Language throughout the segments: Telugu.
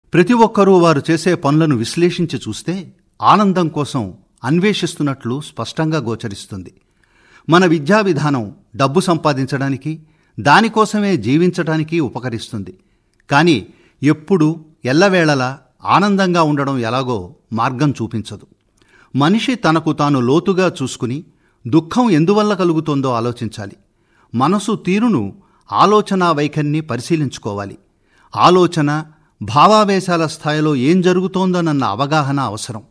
ప్రతి ఒక్కరూ వారు చేసే పనులను విశ్లేషించి చూస్తే ఆనందం కోసం అన్వేషిస్తున్నట్లు స్పష్టంగా గోచరిస్తుంది మన విద్యా విధానం డబ్బు సంపాదించడానికి దానికోసమే జీవించడానికి ఉపకరిస్తుంది కానీ ఎప్పుడు ఎల్లవేళలా ఆనందంగా ఉండడం ఎలాగో మార్గం చూపించదు మనిషి తనకు తాను లోతుగా చూసుకుని దుఃఖం ఎందువల్ల కలుగుతోందో ఆలోచించాలి మనసు తీరును ఆలోచనా వైఖరిని పరిశీలించుకోవాలి ఆలోచన భావావేశాల స్థాయిలో ఏం జరుగుతోందోనన్న అవగాహన అవసరం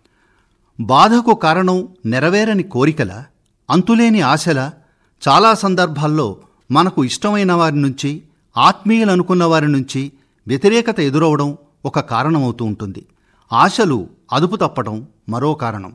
బాధకు కారణం నెరవేరని కోరికల అంతులేని ఆశల చాలా సందర్భాల్లో మనకు ఇష్టమైన వారి నుంచి ఆత్మీయులనుకున్న వారి నుంచి వ్యతిరేకత ఎదురవడం ఒక కారణమవుతూ ఉంటుంది ఆశలు అదుపు తప్పడం మరో కారణం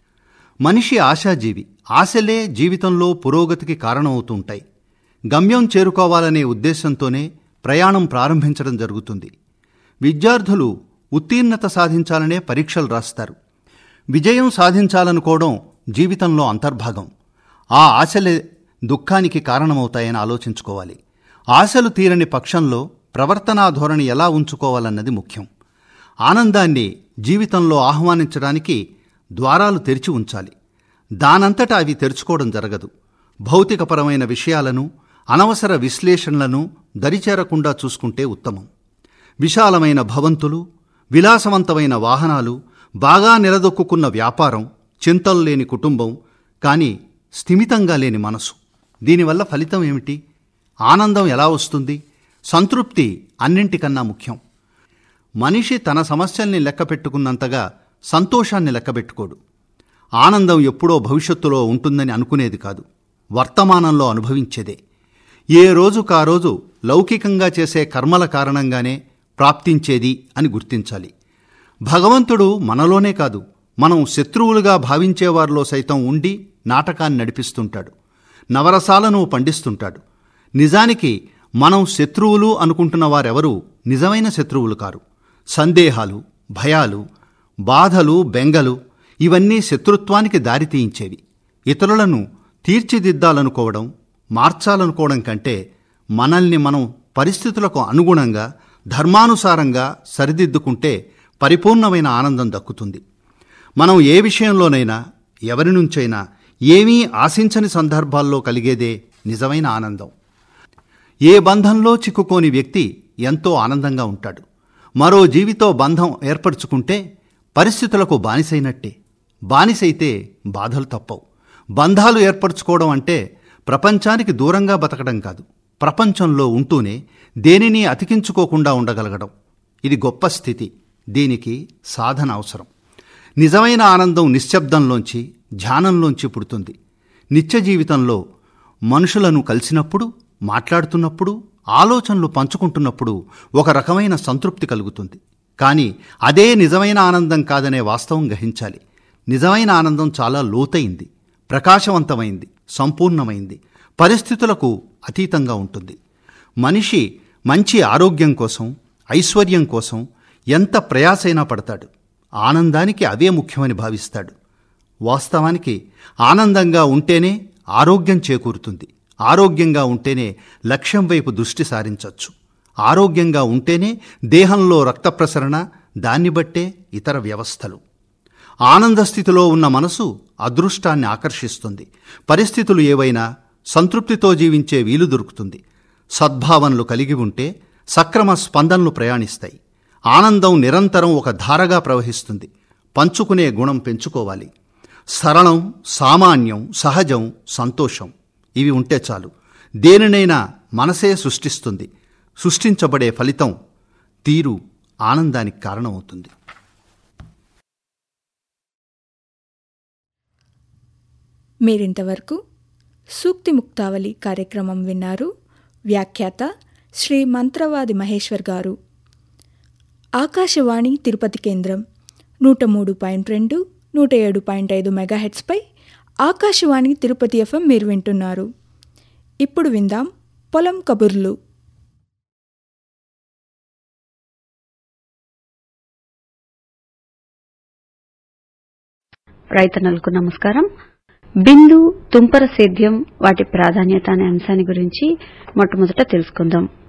మనిషి ఆశాజీవి ఆశలే జీవితంలో పురోగతికి కారణమవుతూ ఉంటాయి గమ్యం చేరుకోవాలనే ఉద్దేశంతోనే ప్రయాణం ప్రారంభించడం జరుగుతుంది విద్యార్థులు ఉత్తీర్ణత సాధించాలనే పరీక్షలు రాస్తారు విజయం సాధించాలనుకోవడం జీవితంలో అంతర్భాగం ఆ ఆశలే దుఃఖానికి కారణమవుతాయని ఆలోచించుకోవాలి ఆశలు తీరని పక్షంలో ప్రవర్తనా ధోరణి ఎలా ఉంచుకోవాలన్నది ముఖ్యం ఆనందాన్ని జీవితంలో ఆహ్వానించడానికి ద్వారాలు తెరిచి ఉంచాలి దానంతటా అవి తెరుచుకోవడం జరగదు భౌతికపరమైన విషయాలను అనవసర విశ్లేషణలను దరిచేరకుండా చూసుకుంటే ఉత్తమం విశాలమైన భవంతులు విలాసవంతమైన వాహనాలు బాగా నిలదొక్కున్న వ్యాపారం చింతలు లేని కుటుంబం కానీ స్థిమితంగా లేని మనసు దీనివల్ల ఫలితం ఏమిటి ఆనందం ఎలా వస్తుంది సంతృప్తి అన్నింటికన్నా ముఖ్యం మనిషి తన సమస్యల్ని లెక్కపెట్టుకున్నంతగా సంతోషాన్ని లెక్కబెట్టుకోడు ఆనందం ఎప్పుడో భవిష్యత్తులో ఉంటుందని అనుకునేది కాదు వర్తమానంలో అనుభవించేదే ఏ రోజుకా రోజు లౌకికంగా చేసే కర్మల కారణంగానే ప్రాప్తించేది అని గుర్తించాలి భగవంతుడు మనలోనే కాదు మనం శత్రువులుగా భావించేవారిలో సైతం ఉండి నాటకాన్ని నడిపిస్తుంటాడు నవరసాలను పండిస్తుంటాడు నిజానికి మనం శత్రువులు అనుకుంటున్న వారెవరూ నిజమైన శత్రువులు కారు సందేహాలు భయాలు బాధలు బెంగలు ఇవన్నీ శత్రుత్వానికి దారితీయించేవి ఇతరులను తీర్చిదిద్దాలనుకోవడం మార్చాలనుకోవడం కంటే మనల్ని మనం పరిస్థితులకు అనుగుణంగా ధర్మానుసారంగా సరిదిద్దుకుంటే పరిపూర్ణమైన ఆనందం దక్కుతుంది మనం ఏ విషయంలోనైనా ఎవరి నుంచైనా ఏమీ ఆశించని సందర్భాల్లో కలిగేదే నిజమైన ఆనందం ఏ బంధంలో చిక్కుకోని వ్యక్తి ఎంతో ఆనందంగా ఉంటాడు మరో జీవితో బంధం ఏర్పరచుకుంటే పరిస్థితులకు బానిసైనట్టే బానిసైతే బాధలు తప్పవు బంధాలు ఏర్పరచుకోవడం అంటే ప్రపంచానికి దూరంగా బతకడం కాదు ప్రపంచంలో ఉంటూనే దేనిని అతికించుకోకుండా ఉండగలగడం ఇది గొప్ప స్థితి దీనికి సాధన అవసరం నిజమైన ఆనందం నిశ్శబ్దంలోంచి ధ్యానంలోంచి పుడుతుంది నిత్య జీవితంలో మనుషులను కలిసినప్పుడు మాట్లాడుతున్నప్పుడు ఆలోచనలు పంచుకుంటున్నప్పుడు ఒక రకమైన సంతృప్తి కలుగుతుంది కానీ అదే నిజమైన ఆనందం కాదనే వాస్తవం గ్రహించాలి నిజమైన ఆనందం చాలా లోతైంది ప్రకాశవంతమైంది సంపూర్ణమైంది పరిస్థితులకు అతీతంగా ఉంటుంది మనిషి మంచి ఆరోగ్యం కోసం ఐశ్వర్యం కోసం ఎంత ప్రయాసైనా పడతాడు ఆనందానికి అవే ముఖ్యమని భావిస్తాడు వాస్తవానికి ఆనందంగా ఉంటేనే ఆరోగ్యం చేకూరుతుంది ఆరోగ్యంగా ఉంటేనే లక్ష్యం వైపు దృష్టి సారించవచ్చు ఆరోగ్యంగా ఉంటేనే దేహంలో రక్త ప్రసరణ దాన్ని బట్టే ఇతర వ్యవస్థలు ఆనంద స్థితిలో ఉన్న మనసు అదృష్టాన్ని ఆకర్షిస్తుంది పరిస్థితులు ఏవైనా సంతృప్తితో జీవించే వీలు దొరుకుతుంది సద్భావనలు కలిగి ఉంటే సక్రమ స్పందనలు ప్రయాణిస్తాయి ఆనందం నిరంతరం ఒక ధారగా ప్రవహిస్తుంది పంచుకునే గుణం పెంచుకోవాలి సరళం సామాన్యం సహజం సంతోషం ఇవి ఉంటే చాలు దేనినైనా మనసే సృష్టిస్తుంది సృష్టించబడే ఫలితం తీరు ఆనందానికి కారణమవుతుంది మీరింతవరకు సూక్తి ముక్తావళి కార్యక్రమం విన్నారు వ్యాఖ్యాత శ్రీ మంత్రవాది మహేశ్వర్ గారు ఆకాశవాణి తిరుపతి కేంద్రం నూట మూడు పాయింట్ రెండు నూట ఏడు పాయింట్ ఐదు మెగాహెట్స్పై ఆకాశవాణి తిరుపతి ఎఫ్ఎం మీరు వింటున్నారు ఇప్పుడు విందాం పొలం కబుర్లు రైతన్నలకు నమస్కారం బిందు తుంపర సేద్యం వాటి ప్రాధాన్యత అనే అంశాన్ని గురించి మొట్టమొదట తెలుసుకుందాం